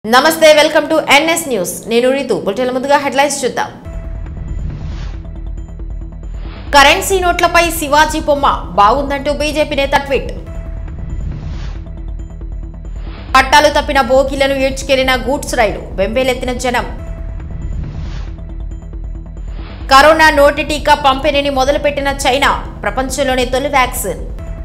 నమస్తే welcome to NS news నేను Ritu bulletin ముందుగా హెడ్లైన్స్ చూద్దాం కరెన్సీ నోట్లపై శివాజీ బొమ్మ బాగుందంటూ బీజేపీ నేత ట్వీట్ పట్టాలు తప్పిన బోగిలను ఈడ్చుకెళ్లిన గూడ్స్ రైలు బెంబేలెత్తిన జనం కరోనా నోటి టీకా పంపిణీని మొదలుపెట్టిన చైనా ప్రపంచంలోనే తొలి వ్యాక్సిన్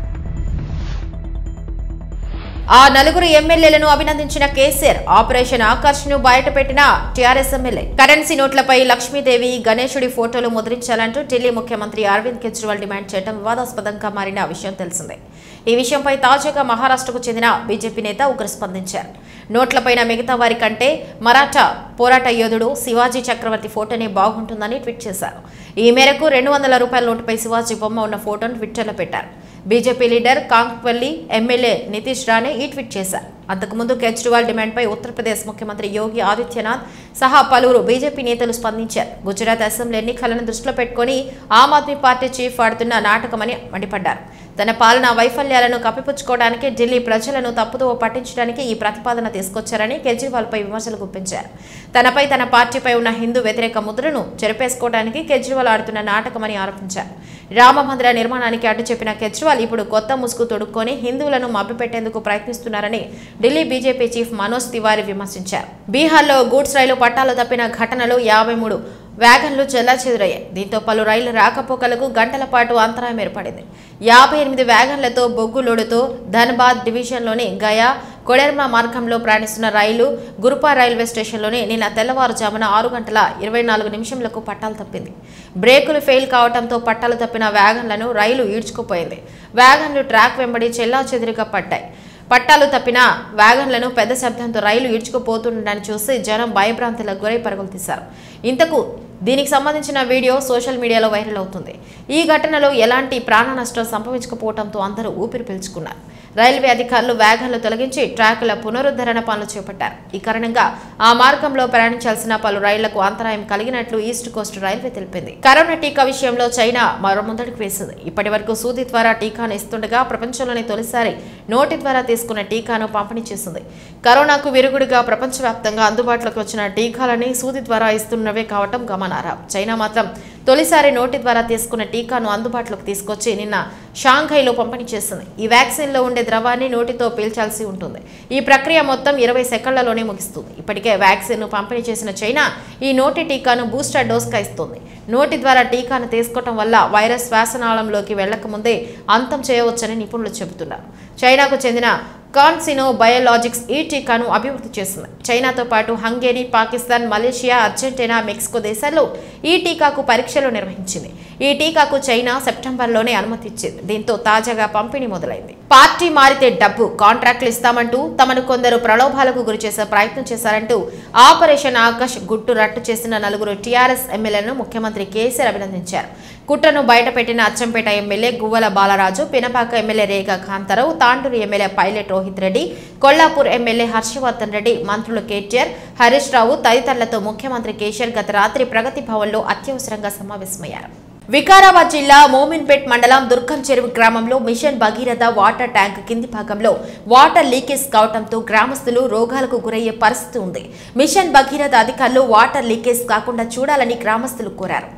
ఆ నలుగురు ఎమ్మెల్యేలను అభినందించిన కేసీఆర్ ఆపరేషన్ ఆకర్ష్ ను బయటపెట్టిన టీఆర్ఎస్ ఎమ్మెల్యే కరెన్సీ నోట్లపై లక్ష్మీదేవి గణేశుడి ఫోటోలు ముద్రించాలంటూ ఢిల్లీ ముఖ్యమంత్రి అరవింద్ కేజ్రీవాల్ డిమాండ్ చేయడం వివాదాస్పదంగా మారిన విషయం తెలిసిందే ఈ విషయంపై తాజాగా మహారాష్ట్రకు చెందిన బీజేపీ నేత ఒకరు స్పందించారు నోట్లపైన మిగతా వారి కంటే మరాఠా పోరాట యోధుడు శివాజీ చక్రవర్తి ఫోటోనే బాగుంటుందని ట్వీట్ చేశారు ఈ మేరకు రెండు వందల రూపాయల నోటుపై శివాజీ బొమ్మ ఉన్న ఫోటోను ట్విట్టర్లో పెట్టారు BJP leader Kankavli MLA Nitesh Rane ఈ ట్వీట్ చేశారు అంతకుముందు కేజ్రీవాల్ డిమాండ్పై ఉత్తరప్రదేశ్ ముఖ్యమంత్రి యోగి ఆదిత్యనాథ్ సహా పలువురు బీజేపీ నేతలు స్పందించారు గుజరాత్ అసెంబ్లీ ఎన్నికలను దృష్టిలో పెట్టుకుని ఆమ్ ఆద్మీ పార్టీ చీఫ్ ఆడుతున్న నాటకమని మండిపడ్డారు తన పాలన వైఫల్యాలను కప్పిపుచ్చుకోవడానికి ఢిల్లీ ప్రజలను తప్పుదో పట్టించడానికి ఈ ప్రతిపాదన తీసుకొచ్చారని కేజ్రీవాల్పై విమర్శలు గుప్పించారు తనపై తన పార్టీపై ఉన్న హిందూ వ్యతిరేక ముద్రను చెరిపేసుకోవడానికి కేజ్రీవాల్ ఆడుతున్న నాటకమని ఆరోపించారు రామ మందిర నిర్మాణానికి అడ్డు చెప్పిన కేజ్రీవాల్ ఇప్పుడు కొత్త ముసుగు తొడుక్కొని హిందువులను మభ్యపెట్టేందుకు ప్రయత్నిస్తున్నారని ఢిల్లీ బీజేపీ చీఫ్ మనోజ్ తివారీ విమర్శించారు బీహార్లో గూడ్స్ రైలు పట్టాలు తప్పిన ఘటనలో యాభై మూడు వ్యాగన్లు చెల్లాచెదురయ్యాయి దీంతో పలు రైళ్ల రాకపోకలకు గంటల పాటు అంతరాయం ఏర్పడింది యాభై ఎనిమిది వ్యాగన్లతో బొగ్గు లోడుతో ధన్బాద్ డివిజన్లోని గయా కొడెర్మా మార్గంలో ప్రయాణిస్తున్న రైలు గురుపా రైల్వే స్టేషన్లోని నిన్న తెల్లవారుజామున ఆరు గంటల ఇరవై నాలుగు నిమిషంలకు పట్టాలు తప్పింది బ్రేకులు ఫెయిల్ కావడంతో పట్టాలు తప్పిన వ్యాగన్లను రైలు ఈడ్చుకుపోయింది వ్యాగన్లు ట్రాక్ వెంబడి చెల్లా పడ్డాయి పట్టాలు తప్పిన వ్యాగన్లను పెద్ద శబ్దంతో రైలు ఈడ్చుకుపోతుండడాన్ని చూసి జనం భయభ్రాంతులకు గురై పరుగులు తీశారు ఇంతకు దీనికి సంబంధించిన వీడియో సోషల్ మీడియాలో వైరల్ అవుతుంది ఈ ఘటనలో ఎలాంటి ప్రాణ నష్టం సంభవించకపోవడంతో అందరూ ఊపిరి పీల్చుకున్నారు రైల్వే అధికారులు వ్యాగన్లు తొలగించి ట్రాకుల పునరుద్ధరణ పనులు చేపట్టారు ఈ కారణంగా ఆ మార్గంలో ప్రయాణించాల్సిన పలు రైళ్లకు అంతరాయం కలిగినట్లు ఈస్ట్ కోస్ట్ రైల్వే తెలిపింది కరోనా టీకా విషయంలో చైనా మరో ముందడుగు వేసింది ఇప్పటి వరకు సూది ద్వారా టీకాను ఇస్తుండగా ప్రపంచంలోనే తొలిసారి నోటి ద్వారా తీసుకున్న టీకాను పంపిణీ చేసింది కరోనాకు విరుగుడుగా ప్రపంచవ్యాప్తంగా అందుబాటులోకి వచ్చిన టీకాలని సూది ద్వారా ఇస్తున్నవే కావటం గమనార్హం చైనా మాత్రం తొలిసారి నోటి ద్వారా తీసుకున్న టీకాను అందుబాటులోకి తీసుకొచ్చి నిన్న షాంఘైలో పంపిణీ చేసింది ఈ వ్యాక్సిన్లో ఉండే ద్రవాన్ని నోటితో పీల్చాల్సి ఉంటుంది ఈ ప్రక్రియ మొత్తం ఇరవై సెకండ్లలోనే ముగిస్తుంది ఇప్పటికే వ్యాక్సిన్ను పంపిణీ చేసిన చైనా ఈ నోటి టీకాను బూస్టర్ డోస్గా ఇస్తుంది నోటి ద్వారా టీకాను తీసుకోవటం వల్ల వైరస్ శ్వాసనాళంలోకి వెళ్లకముందే అంతం చేయవచ్చని నిపుణులు చెబుతున్నారు చైనాకు చెందిన కాన్సినో బయోలాజిక్స్ ఈ టీకాను అభివృద్ధి చేసింది చైనాతో పాటు Hungary Pakistan Malaysia Argentina Mexico దేశాల్లో ఈ టీకాకు పరీక్షలు నిర్వహించింది ఈ టీకాకు చైనా సెప్టెంబర్లోనే అనుమతి ఇచ్చింది దీంతో తాజాగా పంపిణీ మొదలైంది పార్టీ మారితే డబ్బు కాంట్రాక్టులు ఇస్తామంటూ తమను కొందరు ప్రలోభాలకు గురి చేసే ప్రయత్నం చేశారంటూ ఆపరేషన్ ఆకాష్ గుట్టు రట్టు చేసిన నలుగురు టీఆర్ఎస్ ఎమ్మెల్యేలను ముఖ్యమంత్రి కేసీఆర్ అభినందించారు కుట్రను బయటపెట్టిన Achampet MLA Guvvala Balaraju Pinapaka MLA Rekha Kantharao Tandur MLA pilot Rohith Reddy Kollapur MLA Harshavardhan Reddy మంత్రులు కేటీఆర్ హరీష్ రావు తదితరులతో ముఖ్యమంత్రి కేసీఆర్ గత రాత్రి ప్రగతి భవన్లో అత్యవసరంగా సమావేశమయ్యారు వికారాబాద్ జిల్లా మోమిన్పేట్ మండలం దుర్గం చెరువు గ్రామంలో మిషన్ భగీరథ వాటర్ ట్యాంక్ కింది భాగంలో వాటర్ లీకేజ్ కావడంతో గ్రామస్తులు రోగాలకు గురయ్యే పరిస్థితి ఉంది మిషన్ భగీరథ అధికారులు వాటర్ లీకేజ్ కాకుండా చూడాలని గ్రామస్తులు కోరారు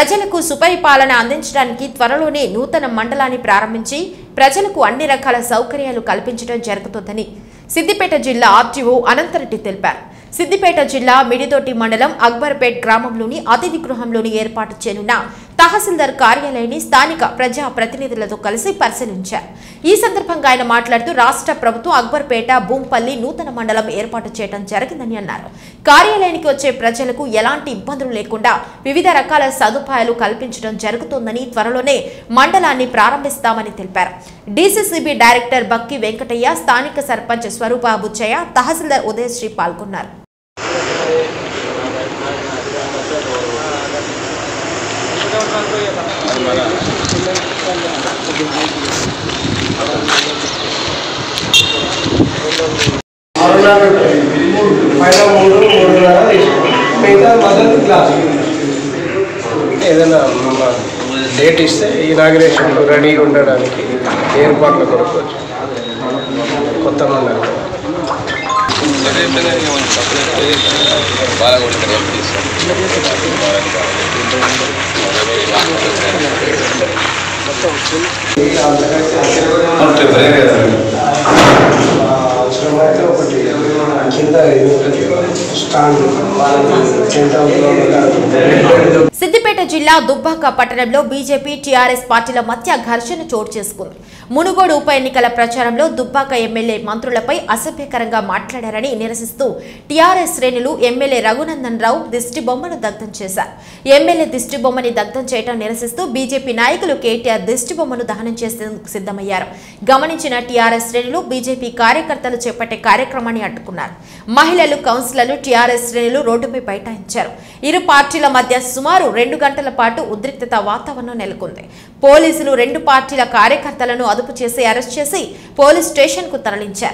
ప్రజలకు సుపరిపాలన అందించడానికి త్వరలోనే నూతన మండలాన్ని ప్రారంభించి ప్రజలకు అన్ని రకాల సౌకర్యాలు కల్పించడం జరుగుతుందని సిద్దిపేట జిల్లా ఆర్టీఓ అనంతరెడ్డి తెలిపారు సిద్దిపేట జిల్లా మిడిదొట్టి మండలం అక్బర్పేట్ గ్రామంలోని అతిథి గృహంలోని ఏర్పాటు చేయనున్న తహసీల్దార్ కార్యాలయాన్ని స్థానిక ప్రజా ప్రతినిధులతో కలిసి పరిశీలించారు ఈ సందర్భంగా ఆయన మాట్లాడుతూ రాష్ట్ర ప్రభుత్వం అక్బర్పేట భూంపల్లి నూతన మండలం ఏర్పాటు చేయడం జరిగిందని అన్నారు కార్యాలయానికి వచ్చే ప్రజలకు ఎలాంటి ఇబ్బందులు లేకుండా వివిధ రకాల సదుపాయాలు కల్పించడం జరుగుతోందని త్వరలోనే మండలాన్ని ప్రారంభిస్తామని తెలిపారు డీసీసీబీ డైరెక్టర్ బక్కి వెంకటయ్య స్థానిక సర్పంచ్ స్వరూప బుచ్చయ్య తహసీల్దార్ ఉదయశ్రీ పాల్గొన్నారు ఆరున్నర పైన మూడు మూడున్నర తీసుకోండి మిగతా మద్దతు క్లాస్ ఏదైనా మన డేట్ ఇస్తే ఇనాగ్రేషన్ రెడీగా ఉండడానికి ఏర్పాట్ల కొరకు వచ్చి కొత్త మండలి బాలగోడి ఇక్కడ ఏం తీసుకో అవసరమైతే ఒకటి కింద ఇది ఉంటుంది స్టాండ్ టెంట్ హౌస్ సిద్దిపేట జిల్లా దుబ్బాక పట్టణంలో బీజేపీ టీఆర్ఎస్ పార్టీల మధ్య ఘర్షణ చోటు చేసుకుంది మునుగోడు ఉప ఎన్నికల ప్రచారంలో దుబ్బాక ఎమ్మెల్యే మంత్రులపై అసభ్యకరంగా మాట్లాడారని నిరసిస్తూ టీఆర్ఎస్ శ్రేణులు ఎమ్మెల్యే రఘునందన్ రావు దిష్టి బొమ్మను దగ్ధం చేశారు ఎమ్మెల్యే దిష్టి బొమ్మని దగ్ధం చేయడం నిరసిస్తూ బీజేపీ నాయకులు కేటీఆర్ దిష్టి బొమ్మను దహనం చేసేందుకు సిద్ధమయ్యారు గమనించిన టీఆర్ఎస్ శ్రేణులు బీజేపీ కార్యకర్తలు చేపట్టే కార్యక్రమాన్ని అడ్డుకున్నారు మహిళలు కౌన్సిలర్లు టీఆర్ఎస్ శ్రేణులు రోడ్డుపై బైఠాయించారు ఇరు పార్టీల మధ్య సుమారు రెండు గంటల పాటు ఉద్రిక్తత వాతావరణం నెలకొంది పోలీసులు రెండు పార్టీల కార్యకర్తలను అదుపు చేసి అరెస్ట్ చేసి పోలీస్ స్టేషన్ కు తరలించారు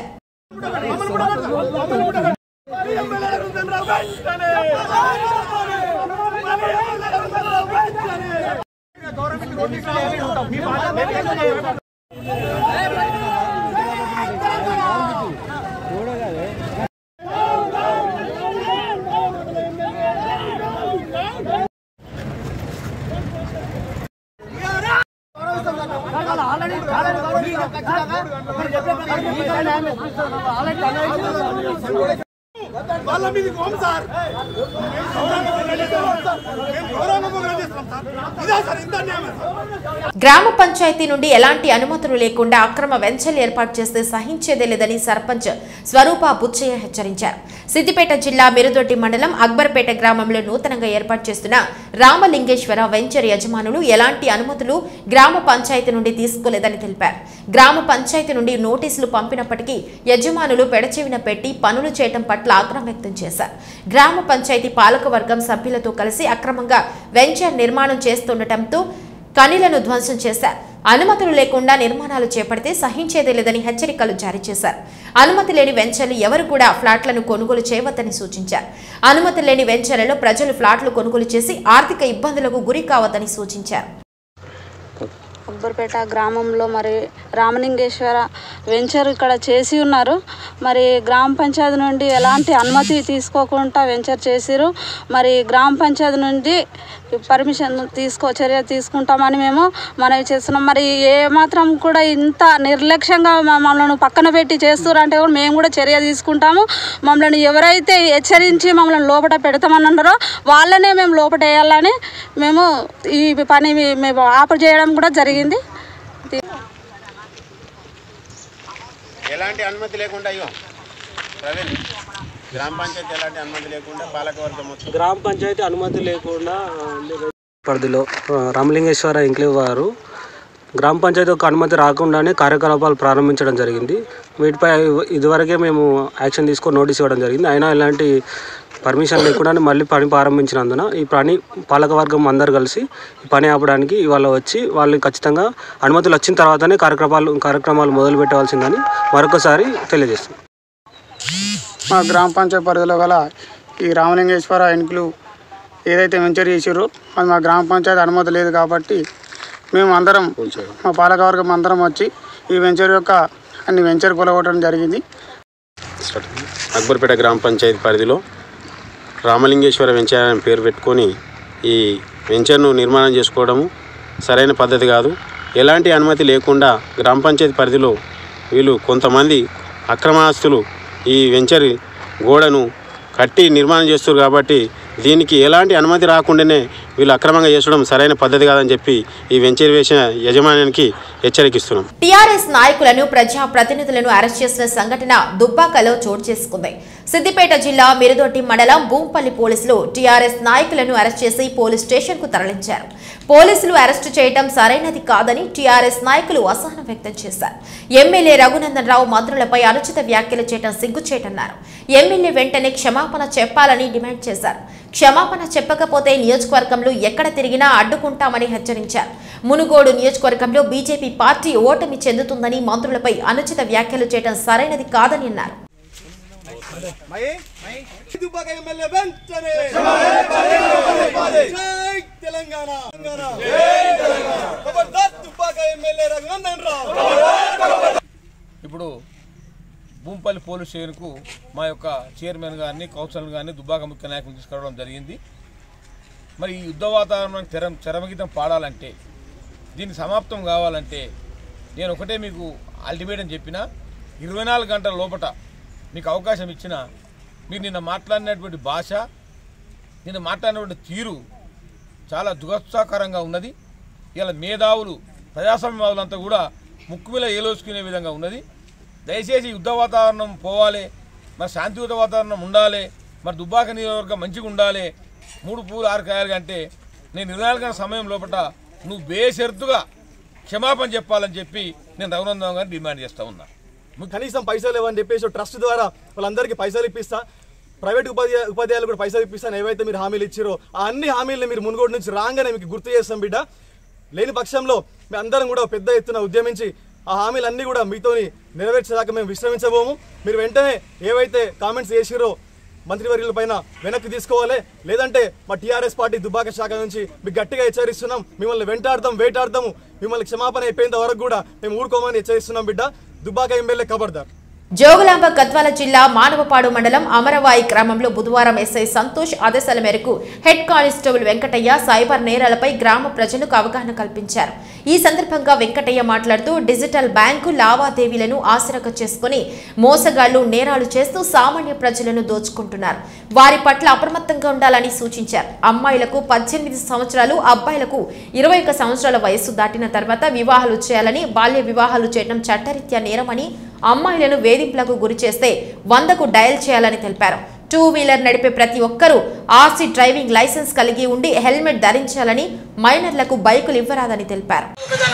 వాళ్ళ మీద కోం సార్ మేము గౌరవంగా ప్రకటిస్తాం సార్. మేము గౌరవంగా ప్రకటిస్తాం సార్. ఇదే సార్ ఇంత అన్యాయం సార్. గ్రామ పంచాయతీ నుండి ఎలాంటి అనుమతులు లేకుండా అక్రమ వెంచర్లు ఏర్పాటు చేస్తే సహించేదే లేదని సర్పంచ్ స్వరూప బుచ్చయ్య హెచ్చరించారు సిద్దిపేట జిల్లా మిరుదొడ్డి మండలం అక్బర్పేట గ్రామంలో నూతనంగా ఏర్పాటు చేస్తున్న రామలింగేశ్వర వెంచర్ యజమానులు ఎలాంటి అనుమతులు గ్రామ పంచాయతీ నుండి తీసుకోలేదని తెలిపారు గ్రామ పంచాయతీ నుండి నోటీసులు పంపినప్పటికీ యజమానులు పెడచెవిన పెట్టి పనులు చేయటం పట్ల ఆగ్రహం వ్యక్తం చేశారు గ్రామ పంచాయతీ పాలకవర్గం సభ్యులతో కలిసి అక్రమంగా వెంచర్ నిర్మాణం చేస్తుండటంతో కనీలను ధ్వంసం చేశారు అనుమతులు లేకుండా నిర్మాణాలు చేపడితే సహించేదే లేదని హెచ్చరికలు జారీ చేశారు అనుమతి లేని వెంచర్లు ఎవరు కూడా ఫ్లాట్లను కొనుగోలు చేయవద్దని సూచించారు అనుమతి లేని వెంచర్లలో ప్రజలు ఫ్లాట్లు కొనుగోలు చేసి ఆర్థిక ఇబ్బందులకు గురి కావద్దని సూచించారు అక్బర్పేట గ్రామంలో మరి రామలింగేశ్వర వెంచర్ ఇక్కడ చేసి ఉన్నారు మరి గ్రామ పంచాయతీ నుండి ఎలాంటి అనుమతి తీసుకోకుండా వెంచర్ చేసిరు మరి గ్రామ పంచాయతీ నుండి పర్మిషన్ తీసుకో చర్య తీసుకుంటామని మేము మనవి చేస్తున్నాం మరి ఏ మాత్రం కూడా ఇంత నిర్లక్ష్యంగా మ- మమ్మల్ని పక్కన పెట్టి చేస్తున్నారు అంటే కూడా మేము కూడా చర్య తీసుకుంటాము మమ్మల్ని ఎవరైతే హెచ్చరించి మమ్మల్ని లోపల పెడతామని అన్నారో వాళ్ళనే మేము లోపల వేయాలని మేము ఈ పని మేము ఆప చేయడం కూడా జరిగింది ఎలాంటి అనుమతి లేకుండా అయ్యో ప్రవీణ్ గ్రామ పంచాయతీ ఎలాంటి అనుమతి లేకుండా పాలకవర్గం మొత్తం గ్రామ పంచాయతీ అనుమతి లేకుండా ఆ, పరిధిలో ఆ, రామలింగేశ్వర ఇంక్లేవ్ వారు గ్రామ పంచాయతీ ఒక అనుమతి రాకుండానే కార్యకలాపాలు ప్రారంభించడం జరిగింది వీటిపై ఇదివరకే మేము యాక్షన్ తీసుకొని నోటీస్ ఇవ్వడం జరిగింది అయినా ఎలాంటి పర్మిషన్ లేకుండానే మళ్ళీ పని ప్రారంభించినందున ఈ పని పాలకవర్గం అందరు కలిసి ఈ పని ఆపడానికి ఇవాళ వచ్చి వాళ్ళు ఖచ్చితంగా అనుమతులు వచ్చిన తర్వాతనే కార్యక్రమాలు కార్యక్రమాలు మొదలు పెట్టవలసిందని మరొకసారి తెలియజేస్తున్నాం మా గ్రామ పంచాయతీ పరిధిలో గల ఈ రామలింగేశ్వర ఎన్నికలు ఏదైతే వెంచర్ చేసిరో అది మా గ్రామ పంచాయతీ అనుమతి లేదు కాబట్టి మేము అందరం మా పాలకవర్గం అందరం వచ్చి ఈ వెంచర్ యొక్క అన్ని వెంచర్ కొలగొట్టడం జరిగింది అక్బర్పేట గ్రామ పంచాయతీ పరిధిలో రామలింగేశ్వర వెంచర్ అనే పేరు పెట్టుకొని ఈ వెంచర్ను నిర్మాణం చేసుకోవడము సరైన పద్ధతి కాదు ఎలాంటి అనుమతి లేకుండా గ్రామ పంచాయతీ పరిధిలో వీళ్ళు కొంతమంది అక్రమాస్తులు ఈ వెంచర్ గోడను కట్టి నిర్మాణం చేస్తారు కాబట్టి దీనికి ఎలాంటి అనుమతి రాకుండానే వీళ్ళు అక్రమంగా చేసడం సరైన పద్ధతి కాదని చెప్పి ఈ వెంచర్ వేసిన యజమానికి హెచ్చరికిస్తున్నాం టీఆర్ఎస్ నాయకులను ప్రజా ప్రతినిధులను అరెస్ట్ చేసిన సంఘటన దుబ్బాకలో చోటు చేసుకుంది సిద్దిపేట జిల్లా మిరుదొడ్డి మండలం భూంపల్లి పోలీసులు టీఆర్ఎస్ నాయకులను అరెస్ట్ చేసి పోలీస్ స్టేషన్ కు తరలించారు పోలీసులు అరెస్టు చేయడం సరైనది కాదని టీఆర్ఎస్ నాయకులు అసహనం వ్యక్తం చేశారు ఎమ్మెల్యే రఘునందన్ రావు మంత్రులపై అనుచిత వ్యాఖ్యలు చేయడం సిగ్గుచేటన్నారు ఎమ్మెల్యే వెంటనే క్షమాపణ చెప్పాలని డిమాండ్ చేశారు క్షమాపణ చెప్పకపోతే నియోజకవర్గంలో ఎక్కడ తిరిగినా అడ్డుకుంటామని హెచ్చరించారు మునుగోడు నియోజకవర్గంలో బీజేపీ పార్టీ ఓటమి చెందుతుందని మంత్రులపై అనుచిత వ్యాఖ్యలు చేయడం సరైనది కాదని అన్నారు దుబ్బాక ఎమ్మెల్యే వెంటనే జై తెలంగాణ ఖబర్దార్ దుబ్బాక ఎమ్మెల్యే రఘునందన్ రావు ఇప్పుడు భూంపల్లి పోలీస్ స్టేషన్కు మా యొక్క చైర్మన్ గారిని కౌన్సిలర్ గారిని దుబ్బాక ముఖ్య నాయకులు తీసుకురావడం జరిగింది మరి ఈ యుద్ధ వాతావరణం తెర చరమగీతం పాడాలంటే దీనికి సమాప్తం కావాలంటే నేను ఒకటే మీకు అల్టిమేటం చెప్పిన ఇరవై నాలుగు గంటల లోపట మీకు అవకాశం ఇచ్చిన మీరు నిన్న మాట్లాడినటువంటి భాష నిన్న మాట్లాడినటువంటి తీరు చాలా దుగత్సాకరంగా ఉన్నది ఇలా మేధావులు ప్రజాస్వామ్యవాదులంతా కూడా ముక్కు మీద ఏలోసుకునే విధంగా ఉన్నది దయచేసి యుద్ధ వాతావరణం పోవాలి మరి శాంతియుత వాతావరణం ఉండాలి మరి దుబ్బాక నియోజకవర్గం మంచిగా ఉండాలి మూడు పూలు ఆరు కాయలు అంటే నేను ఇరవై నాలుగు గంటల సమయం లోపల నువ్వు బేషరతుగా క్షమాపణ చెప్పాలని చెప్పి నేను రఘునందన్ గారిని డిమాండ్ చేస్తా ఉన్నా కనీసం పైసలు ఇవ్వని చెప్పేసి ట్రస్ట్ ద్వారా వాళ్ళందరికీ పైసలు ఇప్పిస్తా ప్రైవేట్ ఉపాధ్యాయ ఉపాధ్యాయులు కూడా పైసలు ఇప్పిస్తాను ఏవైతే మీరు హామీలు ఇచ్చారో ఆ అన్ని హామీలను మీరు మునుగోడు నుంచి రాగానే మీకు గుర్తు చేస్తాం బిడ్డ లేని పక్షంలో మేము అందరం కూడా పెద్ద ఎత్తున ఉద్యమించి ఆ హామీలన్నీ కూడా మీతోని నెరవేర్చేదాకా మేము విశ్రమించబోము మీరు వెంటనే ఏవైతే కామెంట్స్ చేసిరో మంత్రివర్యుల పైన వెనక్కి తీసుకోవాలి లేదంటే మా టీఆర్ఎస్ పార్టీ దుబ్బాక శాఖ నుంచి మీకు గట్టిగా హెచ్చరిస్తున్నాం మిమ్మల్ని వెంటాడదాం వేటాడదాము మిమ్మల్ని క్షమాపణ అయిపోయేంత వరకు కూడా మేము ఊరుకోమని హెచ్చరిస్తున్నాం బిడ్డ దుబ్బాక ఎమ్మెల్యే ఖబర్దార్ జోగులాంబ గద్వాల జిల్లా మానవపాడు మండలం అమరవాయి గ్రామంలో బుధవారం ఎస్ఐ సంతోష్ ఆదేశాల మేరకు హెడ్ కానిస్టేబుల్ వెంకటయ్య సైబర్ నేరాలపై గ్రామ ప్రజలకు అవగాహన కల్పించారు ఈ సందర్భంగా వెంకటయ్య మాట్లాడుతూ డిజిటల్ బ్యాంకు లావాదేవీలను ఆసరగా చేసుకుని మోసగాళ్లు నేరాలు చేస్తూ సామాన్య ప్రజలను దోచుకుంటున్నారు వారి పట్ల అప్రమత్తంగా ఉండాలని సూచించారు అమ్మాయిలకు పద్దెనిమిది సంవత్సరాలు అబ్బాయిలకు ఇరవై ఒక్క సంవత్సరాల వయస్సు దాటిన తర్వాత వివాహాలు చేయాలని బాల్య వివాహాలు చేయడం చట్టరీత్యా నేరమని అమ్మాయిలను వేధింపులకు గురి చేస్తే వందకు డయల్ చేయాలని తెలిపారు టూ వీలర్ నడిపే ప్రతి ఒక్కరూ ఆర్సీ డ్రైవింగ్ లైసెన్స్ కలిగి ఉండి హెల్మెట్ ధరించాలని మైనర్లకు బైకులు ఇవ్వరాదని తెలిపారు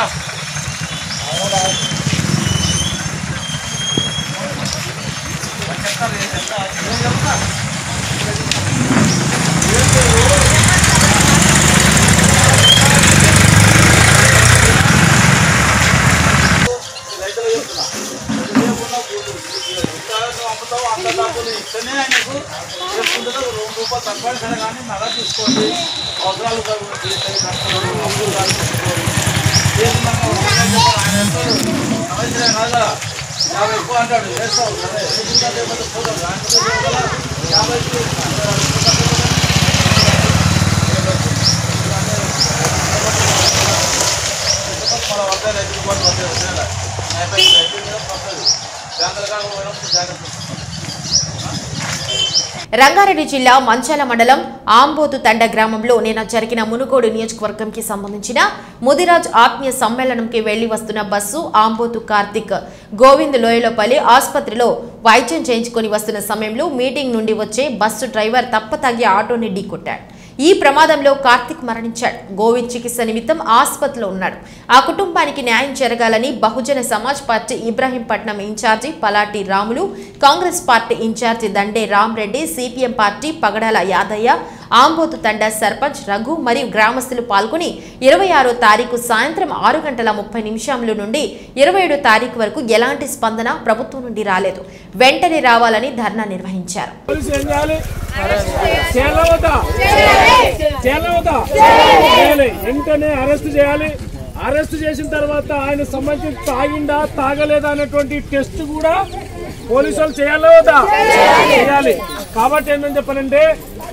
రంగారెడ్డి జిల్లా మంచాల మండలం ఆంబోతు తండ గ్రామంలో నిన్న జరిగిన మునుగోడు నియోజకవర్గంకి సంబంధించిన ముదిరాజ్ ఆత్మీయ సమ్మేళనంకి వెళ్లి వస్తున్న బస్సు ఆంబోతు కార్తిక్ గోవింద్ లోయలపల్లి ఆసుపత్రిలో వైద్యం చేయించుకొని వస్తున్న సమయంలో మీటింగ్ నుండి వచ్చే బస్సు డ్రైవర్ తప్పతగ్గి ఆటోని ఢీకొట్టాడు ఈ ప్రమాదంలో కార్తిక్ మరణించాడు గోవింద్ చికిత్స నిమిత్తం ఆసుపత్రిలో ఉన్నాడు ఆ కుటుంబానికి న్యాయం జరగాలని Bahujan Samaj party Ibrahimpatnam incharge Palati Ramulu Congress party incharge Dande Ramreddy CPM party Pagadala Yadaiah Ambothu Thanda sarpanch Raghu మరియు గ్రామస్తులు పాల్గొని ఇరవై ఆరో తారీఖు సాయంత్రం ఆరు గంటల ముప్పై నిమిషంల నుండి ఇరవై ఏడో తారీఖు వరకు ఎలాంటి స్పందన ప్రభుత్వం నుండి రాలేదు వెంటనే రావాలని ధర్నా నిర్వహించారు పోలీసు ఏం చేయాలి చేయాలా వద్దా చేయాలా వద్దా చేయాలి వెంటనే అరెస్ట్ చేయాలి అరెస్ట్ చేసిన తర్వాత ఆయన సంబంధించి తాగిందా తాగలేదా అనేటువంటి టెస్ట్ కూడా పోలీసు వాళ్ళు చేయాలా వద్దా చేయాలి కాబట్టి ఏంటని చెప్పాలంటే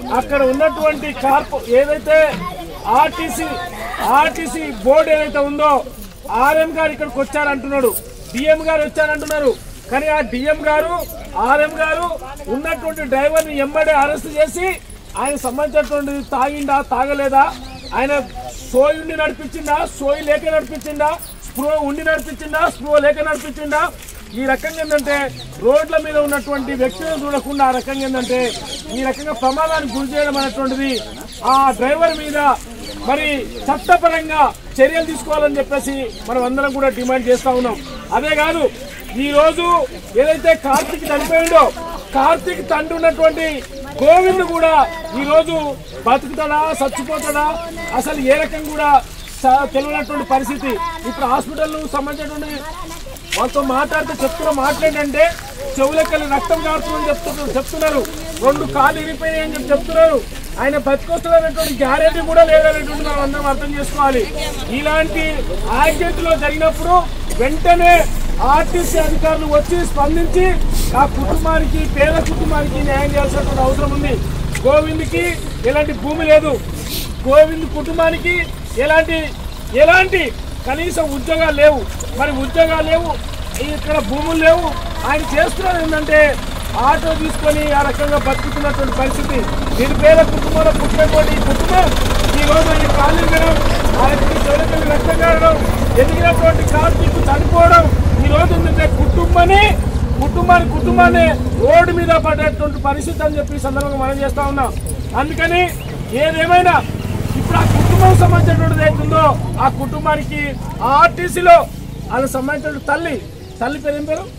అక్కడ ఉన్నటువంటి కార్పొ ఏదైతే ఆర్టీసీ ఆర్టీసీ బోర్డు ఏదైతే ఉందో ఆర్ఎం గారు ఇక్కడికి వచ్చారంటున్నాడు డిఎం గారు వచ్చారంటున్నారు కానీ ఆ డిఎం గారు ఆర్ఎం గారు ఉన్నటువంటి డ్రైవర్ని ఎంబడే అరెస్ట్ చేసి ఆయన సంబంధించినటువంటి తాగిండా తాగలేదా ఆయన సోయి ఉండి నడిపించిందా సోయి లేక నడిపించిందా స్ప్రో ఉండి నడిపించిందా స్ప్రో లేక నడిపించిందా ఈ రకంగా ఏంటంటే రోడ్ల మీద ఉన్నటువంటి వ్యక్తులను చూడకుండా ఆ రకంగా ఏంటంటే ఈ రకంగా ప్రమాదానికి గురి చేయడం అనేటువంటిది ఆ డ్రైవర్ మీద మరి చట్టపరంగా చర్యలు తీసుకోవాలని చెప్పేసి మనం అందరం కూడా డిమాండ్ చేస్తా ఉన్నాం అదే కాదు ఈ రోజు ఏదైతే కార్తీక్ చనిపోయిండో కార్తీక్ తండ్రి ఉన్నటువంటి గోవింద్ కూడా ఈ రోజు బతుకుతాడా చచ్చిపోతాడా అసలు ఏ రకం కూడా స- తెలియనటువంటి పరిస్థితి ఇప్పుడు హాస్పిటల్ సంబంధించినటువంటి వాళ్ళతో మాట్లాడితే చెప్తున్న మాట్లాడంటే చెవులకెళ్ళి రక్తం కారుతుందని చెప్తున్నారు చెప్తున్నారు రెండు కాళ్ళు ఇరిపోయినాయి అని చెప్పి చెప్తున్నారు ఆయన బతికొస్తున్నటువంటి గ్యారెంటీ కూడా లేదనేటువంటి మనం అందరం అర్థం చేసుకోవాలి ఇలాంటి యాక్సిడెంట్లో జరిగినప్పుడు వెంటనే ఆర్టీసీ అధికారులు వచ్చి స్పందించి ఆ కుటుంబానికి పేద కుటుంబానికి న్యాయం చేయాల్సినటువంటి అవసరం ఉంది గోవింద్కి ఎలాంటి భూమి లేదు గోవింద్ కుటుంబానికి ఎలాంటి ఎలాంటి కనీసం ఉద్యోగాలు లేవు మరి ఉద్యోగాలు లేవు ఇక్కడ భూములు లేవు ఆయన చేస్తున్నది ఏంటంటే ఆటో తీసుకొని ఆ రకంగా బతుకుతున్నటువంటి పరిస్థితి నిరుపేద కుటుంబంలో పుట్టినటువంటి ఈ కుటుంబం ఈ రోజు ఆయన కాళ్ళు వినడం ఆయనకి చెవులకి రక్తం కారడం ఎదిగినటువంటి కార్తీక్ చనిపోవడం ఈ రోజు ఏంటంటే కుటుంబాన్ని కుటుంబాన్ని కుటుంబాన్ని రోడ్డు మీద పడేటువంటి పరిస్థితి అని చెప్పి ఈ సందర్భంగా మనం చేస్తా ఉన్నాం అందుకని ఏదేమైనా ఇప్పుడు ఆ కుటుంబం సంబంధించినటువంటిది అవుతుందో ఆ కుటుంబానికి ఆ ఆర్టీసీలో వాళ్ళకి సంబంధించిన తల్లి తల్లి పేరు ఏం పేరు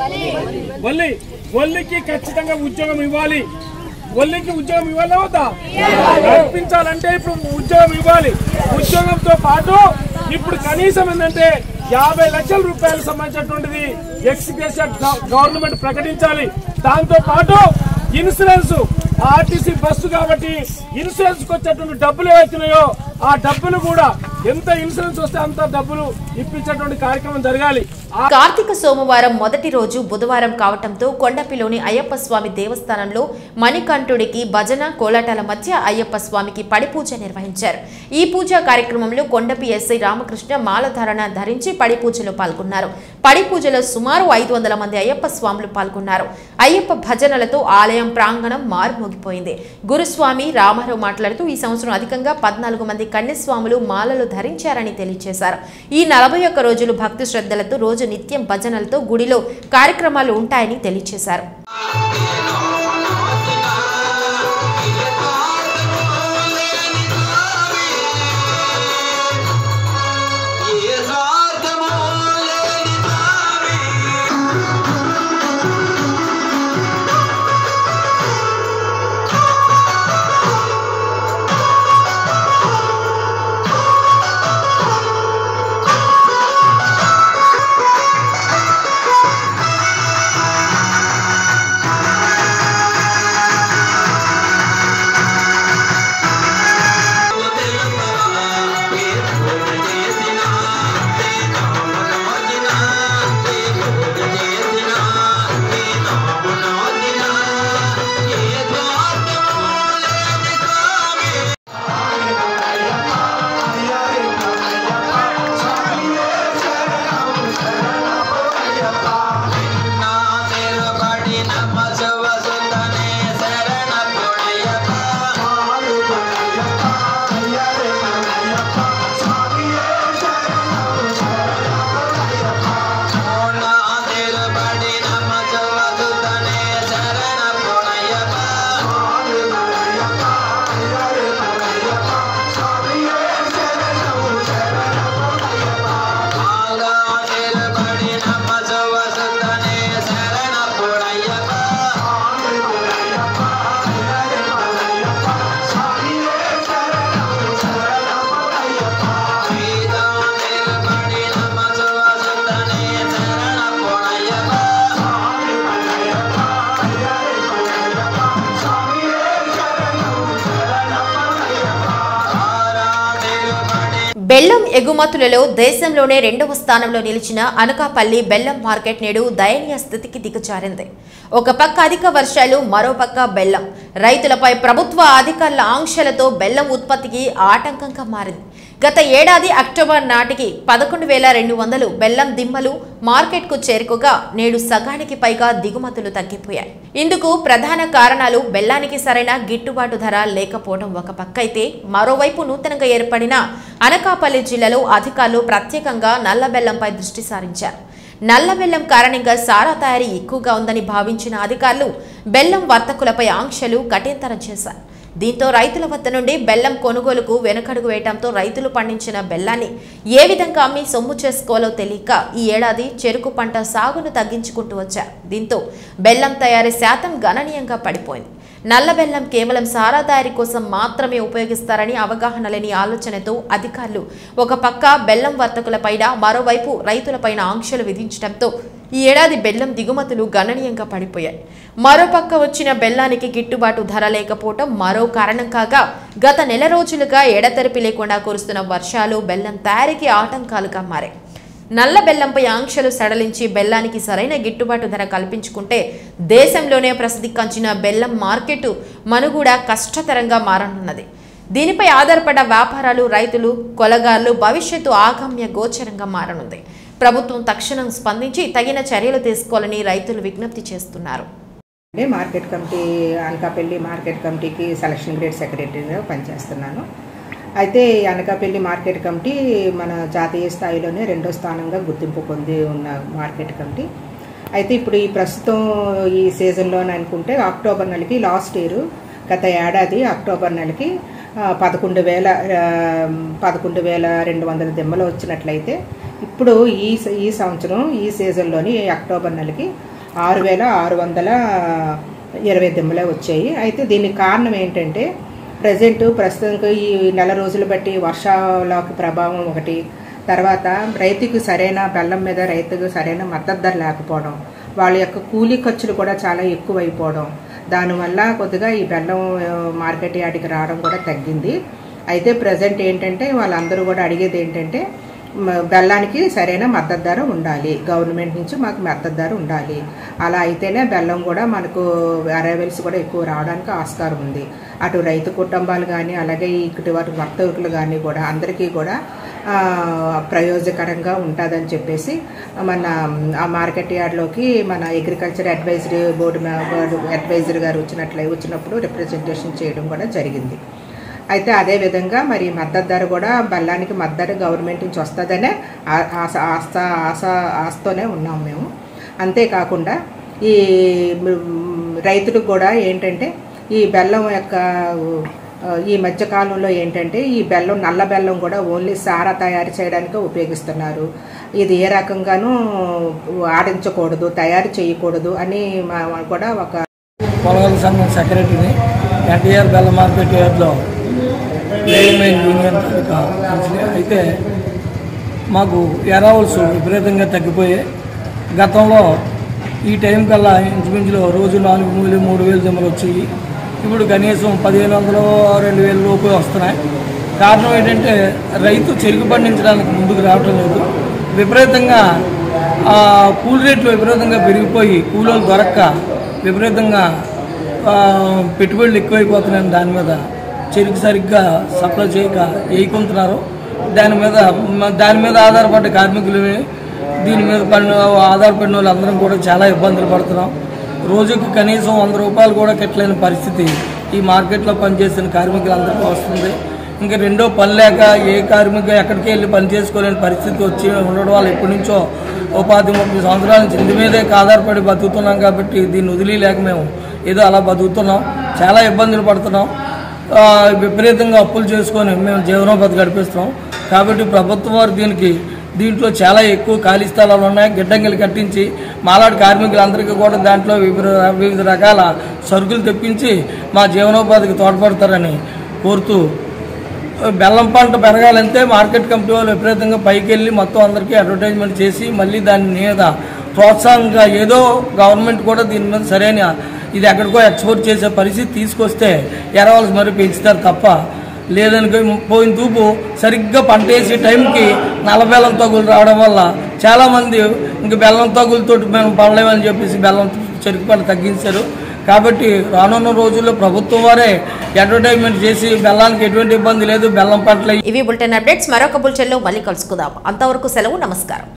వల్లి వల్లికి ఖచ్చితంగా ఉద్యోగం ఇవ్వాలి వల్లికి ఉద్యోగం ఇవ్వాలి అవుతా కల్పించాలంటే ఇప్పుడు ఉద్యోగం ఇవ్వాలి ఉద్యోగంతో పాటు ఇప్పుడు కనీసం ఏంటంటే యాభై లక్షల రూపాయలకు సంబంధించినటువంటిది ఎక్స్గ్రేషియా గవర్నమెంట్ ప్రకటించాలి దాంతో పాటు ఇన్సూరెన్స్ ఆర్టీసీ బస్సు కాబట్టి ఇన్సూరెన్స్ కి వచ్చేటువంటి డబ్బులు ఏవైతున్నాయో ఆ డబ్బులు కూడా ఎంత ఇన్సూరెన్స్ వస్తే అంత డబ్బులు ఇప్పించేటువంటి కార్యక్రమం జరగాలి ఆ కార్తీక సోమవారం మొదటి రోజు బుధవారం కావటంతో కొండపిలోని అయ్యప్ప స్వామి దేవస్థానంలో మణికంఠుడికి భజన కోలాటాల మధ్య అయ్యప్ప స్వామికి పడి పూజ నిర్వహించారు ఈ పూజా కార్యక్రమంలో కొండపి ఎస్ఐ రామకృష్ణ మాలధారణ ధరించి పడి పూజలో పాల్గొన్నారు పడి పూజలో సుమారు ఐదు వందల మంది అయ్యప్ప స్వాములు పాల్గొన్నారు అయ్యప్ప భజనలతో ఆలయం ప్రాంగణం మారుమోగిపోయింది గురుస్వామి రామారావు మాట్లాడుతూ ఈ సంవత్సరం అధికంగా పద్నాలుగు మంది కన్యస్వాములు మాలలు ధరించారని తెలియజేశారు ఈ నలభై ఒక్క రోజులు భక్తి శ్రద్ధలతో రోజు నిత్యం భజనలతో గుడిలో కార్యక్రమాలు ఉంటాయని తెలియజేశారు బెల్లం ఎగుమతులలో దేశంలోనే రెండవ స్థానంలో నిలిచిన అనకాపల్లి బెల్లం మార్కెట్ నేడు దయనీయ స్థితికి దిగజారింది ఒక పక్క అధిక వర్షాలు మరో పక్క బెల్లం రైతులపై ప్రభుత్వ అధికారుల ఆంక్షలతో బెల్లం ఉత్పత్తికి ఆటంకంగా మారింది గత ఏడాది అక్టోబర్ నాటికి పదకొండు వేల రెండు వందలు బెల్లం దిమ్మలు మార్కెట్కు చేరుకోగా నేడు సగానికి పైగా దిగుమతులు తగ్గిపోయాయి ఇందుకు ప్రధాన కారణాలు బెల్లానికి సరైన గిట్టుబాటు ధర లేకపోవడం ఒక పక్క అయితే మరోవైపు నూతనంగా ఏర్పడిన అనకాపల్లి జిల్లాలో అధికారులు ప్రత్యేకంగా నల్ల బెల్లంపై దృష్టి సారించారు నల్ల బెల్లం కారణంగా సారా తయారీ ఎక్కువగా ఉందని భావించిన అధికారులు బెల్లం వర్తకులపై ఆంక్షలు కఠినతరం చేశారు దీంతో రైతుల వద్ద నుండి బెల్లం కొనుగోలుకు వెనుకడుగు వేయడంతో రైతులు పండించిన బెల్లాన్ని ఏ విధంగా అమ్మి సొమ్ము చేసుకోవాలో తెలియక ఈ ఏడాది చెరుకు పంట సాగును తగ్గించుకుంటూ వచ్చారు దీంతో బెల్లం తయారీ శాతం గణనీయంగా పడిపోయింది నల్ల బెల్లం కేవలం సారా తయారీ కోసం మాత్రమే ఉపయోగిస్తారని అవగాహన లేని ఆలోచనతో అధికారులు ఒక పక్క బెల్లం వర్తకులపైన మరోవైపు రైతులపైన ఆంక్షలు విధించడంతో ఈ ఏడాది బెల్లం దిగుమతులు గణనీయంగా పడిపోయాయి మరోపక్క వచ్చిన బెల్లానికి గిట్టుబాటు ధర లేకపోవటం మరో కారణం కాగా గత నెల రోజులుగా ఎడతెరిపి లేకుండా కురుస్తున్న వర్షాలు బెల్లం తయారీకి ఆటంకాలుగా మారాయి నల్ల బెల్లంపై ఆంక్షలు సడలించి బెల్లానికి సరైన గిట్టుబాటు ధర కల్పించుకుంటే దేశంలోనే ప్రసిద్ధి కంచిన బెల్లం మార్కెట్ మనుగూడ కష్టతరంగా మారనున్నది దీనిపై ఆధారపడ్డ వ్యాపారాలు రైతులు కొలగాళ్లు భవిష్యత్తు ఆగమ్య గోచరంగా మారనుంది ప్రభుత్వం తక్షణం స్పందించి తగిన చర్యలు తీసుకోవాలని రైతులు విజ్ఞప్తి చేస్తున్నారు నేను మార్కెట్ కమిటీ అనకాపల్లి మార్కెట్ కమిటీకి సెలక్షన్ గ్రేడ్ సెక్రటరీగా పనిచేస్తున్నాను అయితే ఈ అనకాపల్లి మార్కెట్ కమిటీ మన జాతీయ స్థాయిలోనే రెండో స్థానంగా గుర్తింపు పొంది ఉన్న మార్కెట్ కమిటీ అయితే ఇప్పుడు ఈ ప్రస్తుతం ఈ సీజన్లోనే అనుకుంటే అక్టోబర్ నెలకి లాస్ట్ ఇయర్ గత ఏడాది అక్టోబర్ నెలకి ఆ, పదకొండు వేల ఆ, పదకొండు వేల రెండు వందల దిమ్మలు వచ్చినట్లయితే ఇప్పుడు ఈ స- ఈ సంవత్సరం ఈ సీజన్లోని ఈ అక్టోబర్ నెలకి ఆరు వేల ఆరు వందల ఇరవై దిమ్మలే వచ్చాయి అయితే దీనికి కారణం ఏంటంటే ప్రజెంట్ ప్రస్తుతం ఈ నెల రోజులు బట్టి వర్షాలకు ప్రభావం ఒకటి తర్వాత రైతుకు సరైన బెల్లం మీద రైతుకు సరైన మద్దతు ధర లేకపోవడం వాళ్ళ యొక్క కూలీ ఖర్చులు కూడా చాలా ఎక్కువైపోవడం దానివల్ల కొద్దిగా ఈ బెల్లం ఆ, మార్కెట్ యార్డ్కి రావడం కూడా తగ్గింది అయితే ప్రజెంట్ ఏంటంటే వాళ్ళందరూ కూడా అడిగేది ఏంటంటే మ- బెల్లానికి సరైన మద్దతు ధర ఉండాలి గవర్నమెంట్ నుంచి మాకు మద్దతు ధర ఉండాలి అలా అయితేనే బెల్లం కూడా మనకు అరైవల్స్ కూడా ఎక్కువ రావడానికి ఆస్కారం ఉంది అటు రైతు కుటుంబాలు కానీ అలాగే ఇటు వాటి వర్తకులు కానీ కూడా అందరికీ కూడా ఆ, ప్రయోజకరంగా ఉంటుందని చెప్పేసి మన ఆ మార్కెట్ యార్డ్లోకి మన అగ్రికల్చర్ అడ్వైజరీ బోర్డు మే- బోర్డు అడ్వైజర్ గారు వచ్చినట్లే వచ్చినప్పుడు రిప్రజెంటేషన్ చేయడం కూడా జరిగింది అయితే అదే విధంగా మరి మద్దతు ధర కూడా బెల్లానికి మద్దతు ధర గవర్నమెంట్ నుంచి వస్తుందనే ఆ- ఆశ ఆశ ఆశ ఆశతోనే ఉన్నాం మేము అంతేకాకుండా ఈ మ్, రైతులకు కూడా ఏంటంటే ఈ బెల్లం యొక్క ఆ, ఈ మధ్య కాలంలో ఏంటంటే ఈ బెల్లం నల్ల బెల్లం కూడా ఓన్లీ సారా తయారు చేయడానికే ఉపయోగిస్తున్నారు ఇది ఏ రకంగానూ ఆడించకూడదు తయారు చేయకూడదు అని మా కూడా ఒక పొలగల సంఘం సెక్రటరీని ఎన్టీఆర్ బెల్ల మార్కెట్ యార్డ్లో లేమెన్ యూనియన్ తాలూకా ప్రెసిడెంట్. అయితే మాకు ఎరావల్స్ విపరీతంగా తగ్గిపోయాయి గతంలో ఈ టైం కల్లా ఇంచుమించులో రోజు నాలుగు వేలు మూడు వేలు జమలు వచ్చాయి ఇప్పుడు కనీసం పదిహేను వందలు రెండు వేల లోపు వస్తున్నాయి కారణం ఏంటంటే రైతు చెరుకు పండించడానికి ముందుకు రావటం లేదు విపరీతంగా ఆ, కూలి రేట్లు విపరీతంగా పెరిగిపోయి కూలీలు దొరక్క విపరీతంగా ఆ, పెట్టుబడులు ఎక్కువైపోతున్నాయని దాని మీద చెరుకు సరిగ్గా సప్లై చేయక వేయకుంటున్నారు దాని మీద మ- దాని మీద ఆధారపడ్డ కార్మికులు దీని మీద పన్ను ఆధారపడిన వాళ్ళందరం కూడా చాలా ఇబ్బందులు పడుతున్నాం రోజుకి కనీసం వంద రూపాయలు కూడా కట్టలేని పరిస్థితి ఈ మార్కెట్లో పనిచేసిన కార్మికులందరికీ వస్తుంది ఇంకా రెండో పని లేక ఏ కార్మిక ఎక్కడికి వెళ్ళి పని చేసుకోలేని పరిస్థితి వచ్చి ఉండడం వల్ల ఎప్పటి నుంచో ఉపాధి ముప్పై సంవత్సరాల నుంచి ఇంటి మీదే ఆధారపడి బతుకుతున్నాం కాబట్టి దీన్ని వదిలేక మేము ఏదో అలా బతుకుతున్నాం చాలా ఇబ్బందులు పడుతున్నాం ఆ, విపరీతంగా అప్పులు చేసుకొని మేము జీవనోపాధి గడిపిస్తున్నాం కాబట్టి ప్రభుత్వం వారు దీనికి దీంట్లో చాలా ఎక్కువ ఖాళీ స్థలాలు ఉన్నాయి గిడ్డంగిలు కట్టించి మాలాడి కార్మికులందరికీ కూడా దాంట్లో వివిధ వివిధ రకాల సరుకులు తెప్పించి మా జీవనోపాధికి తోడ్పడతారని కోరుతూ బెల్లం పంట పెరగాలంటే మార్కెట్ కమిటీ వాళ్ళు విపరీతంగా పైకి వెళ్ళి మొత్తం అందరికీ అడ్వర్టైజ్మెంట్ చేసి మళ్ళీ దాని మీద ప్రోత్సాహంగా ఏదో గవర్నమెంట్ కూడా దీని మీద సరైన ఇది ఎక్కడికో ఎక్స్పోర్ట్ చేసే పరిస్థితి తీసుకొస్తే ఎరవాల్సి మరి పెంచుతారు తప్ప లేదనుకో పోయిన తూపు సరిగ్గా పంట వేసే టైంకి నల్ల బెల్లం తగులు రావడం వల్ల చాలామంది ఇంక బెల్లం తగులతోటి మేము పడలేమని చెప్పేసి బెల్లం చెరుకు పంట తగ్గించారు కాబట్టి రానున్న రోజుల్లో ప్రభుత్వం వారే అడ్వర్టైజ్మెంట్ చేసి బెల్లానికి ఎటువంటి ఇబ్బంది లేదు బెల్లం పట్ల ఇవి బులెటిన్ అప్డేట్స్ మరొక బులెటిన్లో మళ్ళీ కలుసుకుందాం అంతవరకు సెలవు నమస్కారం